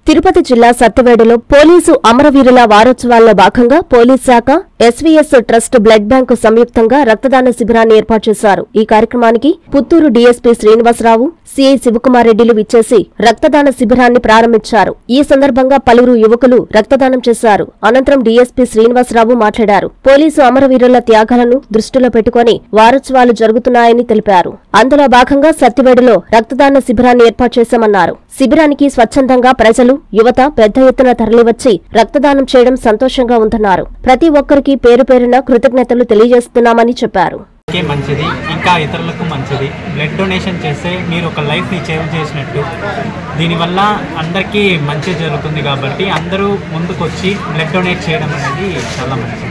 తిరుపతి జిల్లా సత్తవేడులో పోలీసు అమరవీరుల వారోత్సవాల్లో భాగంగా పోలీస్ శాఖ ఎస్వీఎస్ ట్రస్ట్ బ్లడ్ బ్యాంకు సంయుక్తంగా రక్తదాన శిబిరాన్ని ఏర్పాటు చేశారు ఈ కార్యక్రమానికి పుత్తూరు డీఎస్పీ శ్రీనివాసరావు సిఐ శివకుమార్ రెడ్డిలు విచ్చేసి రక్తదాన శిబిరాన్ని ప్రారంభించారు ఈ సందర్భంగా పలువురు యువకులు రక్తదానం చేశారు అనంతరం డీఎస్పీ శ్రీనివాసరావు మాట్లాడారు పోలీసు అమరవీరుల త్యాగాలను దృష్టిలో పెట్టుకుని వారోత్సవాలు జరుగుతున్నాయని తెలిపారు అందులో భాగంగా సత్తివేడులో రక్తదాన శిబిరాన్ని ఏర్పాటు చేశామన్నారు శిబిరానికి స్వచ్ఛందంగా ప్రజలు యువత పెద్ద ఎత్తున తరలివచ్చి రక్తదానం చేయడం సంతోషంగా ఉందన్నారు ప్రతి ఒక్కరికి పేరు పేరున కృతజ్ఞతలు తెలియజేస్తున్నామని చెప్పారు కే మంచిది ఇంకా ఇతరులకు మంచిది బ్లడ్ డొనేషన్ చేస్తే మీరు ఒక లైఫ్ని సేవ్ చేసినట్టు దీనివల్ల అందరికీ మంచి జరుగుతుంది కాబట్టి అందరూ ముందుకు వచ్చి బ్లడ్ డొనేట్ చేయడం అనేది చాలా మంచిది